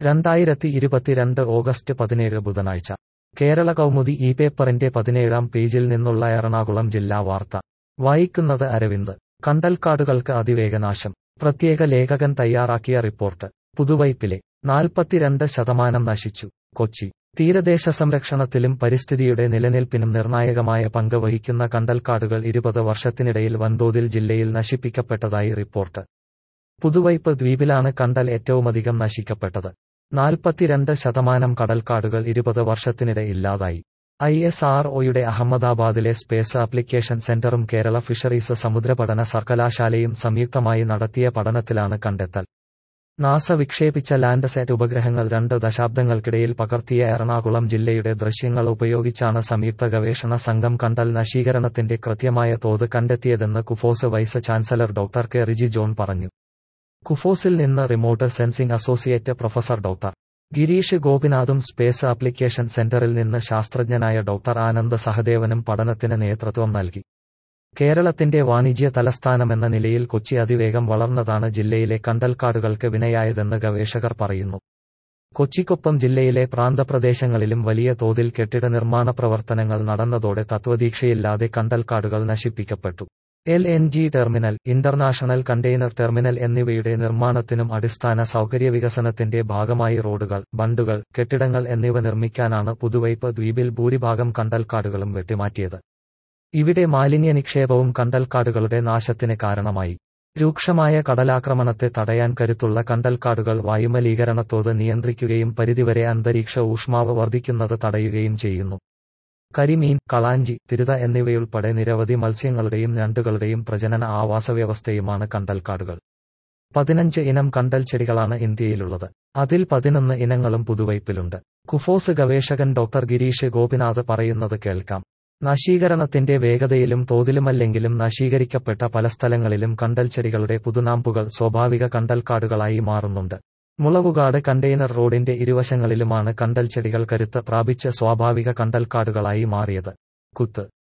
രണ്ടായിരത്തി ഇരുപത്തിരണ്ട് ഓഗസ്റ്റ് പതിനേഴ് ബുധനാഴ്ച കേരള കൗമുദി ഈ പേപ്പറിന്റെ പതിനേഴാം പേജിൽ നിന്നുള്ള എറണാകുളം ജില്ലാ വാർത്ത വായിക്കുന്നത് അരവിന്ദ് കണ്ടൽക്കാടുകൾക്ക് അതിവേഗനാശം പ്രത്യേക ലേഖകൻ തയ്യാറാക്കിയ റിപ്പോർട്ട് പുതുവൈപ്പിലെ നാൽപ്പത്തിരണ്ട് ശതമാനം നശിച്ചു കൊച്ചി തീരദേശ സംരക്ഷണത്തിലും പരിസ്ഥിതിയുടെ നിലനിൽപ്പിനും നിർണായകമായ പങ്ക് വഹിക്കുന്ന കണ്ടൽക്കാടുകൾ ഇരുപത് വർഷത്തിനിടയിൽ വൻതോതിൽ ജില്ലയിൽ നശിപ്പിക്കപ്പെട്ടതായി റിപ്പോർട്ട് പുതുവൈപ്പ് ദ്വീപിലാണ് കണ്ടൽ ഏറ്റവുമധികം നശിക്കപ്പെട്ടത് നാൽപ്പത്തിരണ്ട് ശതമാനം കടൽക്കാടുകൾ ഇരുപത് വർഷത്തിനിടെ ഇല്ലാതായി ഐ എസ് ആർ ഒയുടെ അഹമ്മദാബാദിലെ സ്പേസ് ആപ്ലിക്കേഷൻ സെന്ററും കേരള ഫിഷറീസ് സമുദ്രപഠന സർവകലാശാലയും സംയുക്തമായി നടത്തിയ പഠനത്തിലാണ് കണ്ടെത്തൽ നാസ വിക്ഷേപിച്ച ലാൻഡ്സാറ്റ് ഉപഗ്രഹങ്ങൾ രണ്ട് ദശാബ്ദങ്ങൾക്കിടയിൽ പകർത്തിയ എറണാകുളം ജില്ലയുടെ ദൃശ്യങ്ങൾ ഉപയോഗിച്ചാണ് സംയുക്ത ഗവേഷണ സംഘം കണ്ടൽ നശീകരണത്തിന്റെ കൃത്യമായ തോത് കണ്ടെത്തിയതെന്ന് KUFOS vice chancellor doctor K Riji John പറഞ്ഞു കുഫോസിൽ നിന്ന് remote sensing associate professor doctor Girish ഗോപിനാഥും സ്പേസ് ആപ്ലിക്കേഷൻ സെന്ററിൽ നിന്ന് ശാസ്ത്രജ്ഞനായ ഡോക്ടർ ആനന്ദ് സഹദേവനും പഠനത്തിന് നേതൃത്വം നൽകി കേരളത്തിന്റെ വാണിജ്യ തലസ്ഥാനമെന്ന നിലയിൽ കൊച്ചി അതിവേഗം വളർന്നതാണ് ജില്ലയിലെ കണ്ടൽക്കാടുകൾക്ക് വിനയായതെന്ന് ഗവേഷകർ പറയുന്നു കൊച്ചിക്കൊപ്പം ജില്ലയിലെ പ്രാന്തപ്രദേശങ്ങളിലും വലിയ തോതിൽ കെട്ടിട നിർമ്മാണ പ്രവർത്തനങ്ങൾ നടന്നതോടെ തത്വദീക്ഷയില്ലാതെ കണ്ടൽക്കാടുകൾ നശിപ്പിക്കപ്പെട്ടു L N G terminal international container terminal എന്നിവയുടെ നിർമ്മാണത്തിനും അടിസ്ഥാന സൗകര്യ വികസനത്തിന്റെ ഭാഗമായി റോഡുകൾ ബണ്ടുകൾ കെട്ടിടങ്ങൾ എന്നിവ നിർമ്മിക്കാനാണ് പുതുവൈപ്പ് ദ്വീപിൽ ഭൂരിഭാഗം കണ്ടൽക്കാടുകളും വെട്ടിമാറ്റിയത് ഇവിടെ മാലിന്യ നിക്ഷേപവും കണ്ടൽക്കാടുകളുടെ നാശത്തിന് കാരണമായി രൂക്ഷമായ കടലാക്രമണത്തെ തടയാൻ കരുത്തുള്ള കണ്ടൽക്കാടുകൾ വായുമലീകരണത്തോത് നിയന്ത്രിക്കുകയും പരിധിവരെ അന്തരീക്ഷ ഊഷ്മാവ് വർദ്ധിക്കുന്നത് തടയുകയും ചെയ്യുന്നു കരിമീൻ കളാഞ്ചി തിരുത എന്നിവയുൾപ്പെടെ നിരവധി മത്സ്യങ്ങളുടെയും ഞണ്ടുകളുടെയും പ്രജനന ആവാസവ്യവസ്ഥയുമാണ് കണ്ടൽക്കാടുകൾ പതിനഞ്ച് ഇനം കണ്ടൽ ചെടികളാണ് ഇന്ത്യയിലുള്ളത് അതിൽ പതിനൊന്ന് ഇനങ്ങളും പുതുവൈപ്പിലുണ്ട് കുഫോസ് ഗവേഷകൻ ഡോക്ടർ ഗിരീഷ് ഗോപിനാഥ് പറയുന്നത് കേൾക്കാം നശീകരണത്തിന്റെ വേഗതയിലും തോതിലുമല്ലെങ്കിലും നശീകരിക്കപ്പെട്ട പല സ്ഥലങ്ങളിലും കണ്ടൽ ചെടികളുടെ പുതുനാമ്പുകൾ സ്വാഭാവിക കണ്ടൽക്കാടുകളായി മാറുന്നുണ്ട് മുളവുകാട് കണ്ടെയ്നർ റോഡിന്റെ ഇരുവശങ്ങളിലുമാണ് കണ്ടൽ ചെടികൾ കരുത്ത് പ്രാപിച്ച് സ്വാഭാവിക കണ്ടൽക്കാടുകളായി മാറിയത് കുത്ത്